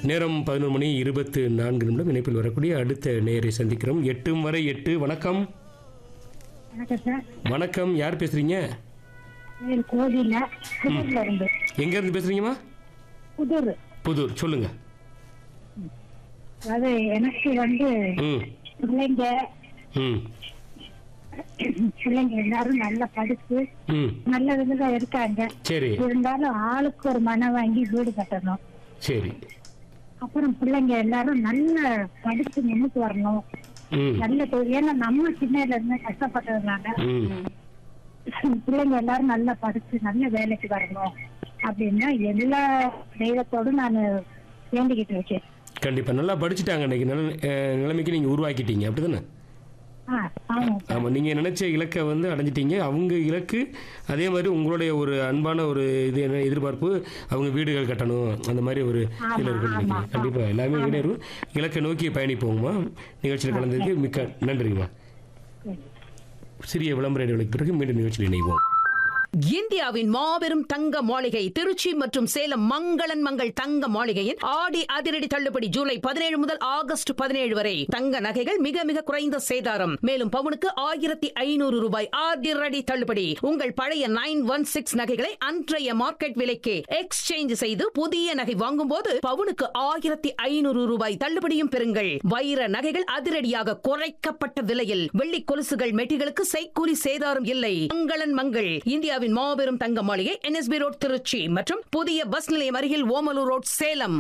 நேரம் பதினொரு மணி இருபத்து நான்கு நிமிடம் இணைப்பில் வரக்கூடிய அடுத்த நேரை சந்திக்கிறோம் எட்டும் வரை எட்டு வணக்கம் வணக்கம் சார் வணக்கம் யார் பேசுறீங்க பேர் கோவில புதூர்ல இருந்து எங்க இருந்து பேசுறீங்கம்மா புதூர் புதூர் சொல்லுங்க அதாவது எனக்கு வந்து ம் பிள்ளைங்க ம் பிள்ளைங்க எல்லாரும் நல்லா படிச்சு ம் நல்ல விதமா இருக்காங்க சரி இருந்தாலும் ஆளுக்கு ஒரு மனம் வாங்கி வீடு கட்டணும் சரி அப்புறம் பிள்ளைங்க எல்லாரும் நல்ல படிச்சு முன்னுக்கு வரணும் ம் நல்ல தொழில் ஏன்னா நம்ம சின்னல இருந்து கஷ்டப்பட்டதுனால ம் பிள்ளைங்க எல்லாரும் நல்லா படிச்சு நல்ல வேலைக்கு வரணும் அப்படின்னா எல்லா தெய்வத்தோடும் நான் வேண்டிக்கிட்டு இருக்கேன் கண்டிப்பாக நல்லா படிச்சுட்டாங்க இன்னைக்கு நல்ல அஹ், நிலைமைக்கு நீங்கள் உருவாக்கிட்டீங்க அப்படிதானே ஆ ஆமாம் ஆமாம் நீங்கள் நினச்ச இலக்கை வந்து அடைஞ்சிட்டீங்க அவங்க இலக்கு அதே மாதிரி உங்களுடைய ஒரு அன்பான ஒரு இது என்ன எதிர்பார்ப்பு அவங்க வீடுகள் கட்டணும் அந்த மாதிரி ஒரு இதில் இருக்கு நினைக்கிறேன் கண்டிப்பாக எல்லாமே ஈடேறும் இலக்கை நோக்கி பயணிப்போங்கம்மா நிகழ்ச்சியில் கலந்ததுக்கு மிக்க நன்றிங்கம்மா சிறிய விளம்பர இடைவெளிக்கு பிறகு மீண்டும் நிகழ்ச்சியில் இணைவோம் இந்தியாவின் மாபெரும் தங்க மாளிகை திருச்சி மற்றும் சேலம் மங்களன் மங்கள் தங்க மாளிகையின் ஆடி அதிரடி தள்ளுபடி ஜூலை பதினேழு முதல் ஆகஸ்ட் பதினேழு வரை தங்க நகைகள் மிக மிக குறைந்த சேதாரம் மேலும் பவுனுக்கு ஆயிரத்தி ஐநூறு ரூபாய் அதிரடி தள்ளுபடி உங்கள் பழைய நைன் ஒன் சிக்ஸ் நகைகளை அன்றைய மார்க்கெட் விலைக்கு எக்ஸ்சேஞ்ச் செய்து புதிய நகை வாங்கும் போது பவுனுக்கு ஆயிரத்தி ஐநூறு ரூபாய் தள்ளுபடியும் பெறுங்கள் வைர நகைகள் அதிரடியாக குறைக்கப்பட்ட விலையில் வெள்ளி கொலுசுகள் மெட்டிகளுக்கு செய்கூலி சேதாரம் இல்லை மங்களன் மங்கள் இந்தியாவின் மாபெரும் தங்க மாளிகை என்எஸ்பி ரோட் திருச்சி மற்றும் புதிய பஸ் நிலையம் அருகில் ஓமலூர் ரோட் சேலம்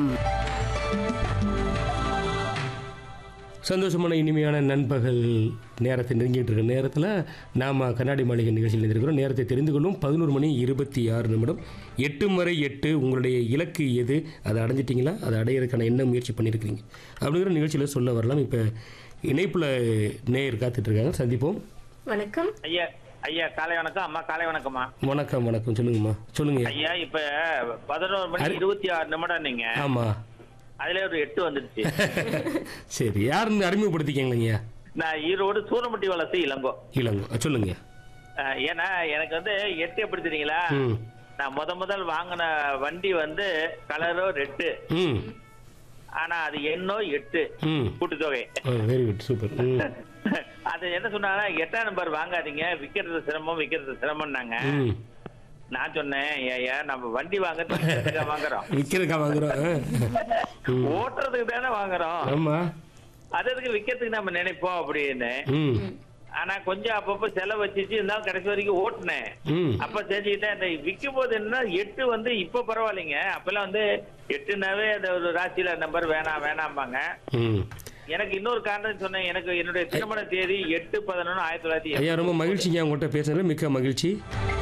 சந்தோஷமான இனிமையான நண்பகல் நேரத்தை நெருங்கிட்டு இருக்க நேரத்தில் நாம் கண்ணாடி மாளிகை நிகழ்ச்சியில் இருக்கிறோம் நேரத்தை தெரிந்து கொள்ளும் பதினோரு மணி இருபத்தி ஆறு நிமிடம் எட்டு வரை எட்டு உங்களுடைய இலக்கு எது அதை அடைஞ்சிட்டிங்களா அதை அடையிறதுக்கான என்ன முயற்சி பண்ணியிருக்கிறீங்க அப்படிங்கிற நிகழ்ச்சியில் சொல்ல வரலாம் இப்போ இணைப்பில் நேயர் காத்துட்ருக்காங்க சந்திப்போம் வணக்கம் ஐயா ஐயா காலை வணக்கம் அம்மா காலை வணக்கம்மா வணக்கம் வணக்கம் சொல்லுங்கம்மா சொல்லுங்க ஐயா இப்ப பதினோரு மணி அரு- இருபத்தி ஆறு நிமிடம் நீங்க ஆமாம் அதுல ஒரு எட்டு வந்துடுச்சு சரி யாருன்னு அறிமுகப்படுத்திக்கங்களேங்கய்யா நான் ஈரோடு சூரமட்டி வளசு இளங்கோ இளங்கோ சொல்லுங்க அஹ், ஏன்னா எனக்கு வந்து எட்டு எப்படி தெரியுங்களா ம் நான் முத முதல் வாங்கின வண்டி வந்து கலரோ ரெட்டு ம் ஆனா அது எண்ணோ எட்டு ம் கூட்டுத்தொகை வெரி குட் சூப்பர் ம் அது என்ன சொன்னாங்கன்னா எட்டாம் நம்பர் வாங்காதீங்க விக்கிறது சிரமம் விக்கிறது சிரமம்னாங்க ம் நான் சொன்னேன் ஐயா நம்ம வண்டி வாங்குறதுக்கு வாங்குறோம் விற்கிறக்கா வாங்குறோம் ஆ. ம். ஓட்டுறதுக்கு தானே வாங்குறோம் ஆமா அது எதுக்கு விக்கிறதுக்கு நம்ம நினைப்போம் அப்படின்னு ம் ஆனா கொஞ்சம் அப்பப்ப செலவு வச்சுச்சு இருந்தாலும் கடைசி வரைக்கும் ஓட்டுனேன் ம் அப்ப தெரிஞ்சுக்கிட்டேன் இந்த விற்கும் போது என்ன எட்டு வந்து இப்ப பரவாயில்லைங்க அப்பெல்லாம் வந்து எட்டுனாவே அந்த ஒரு ராசியில நம்பர் வேணாம் வேணாம்பாங்க ம் எனக்கு இன்னொரு காரணம் சொன்னேன் எனக்கு என்னுடைய திருமண தேதி எட்டு பதினொன்று ஆயிரத்தி தொள்ளாயிரத்தி ஐயா ரொம்ப மகிழ்ச்சிங்க உங்கள்கிட்ட பேசுறது மிக்க மகிழ்ச்சி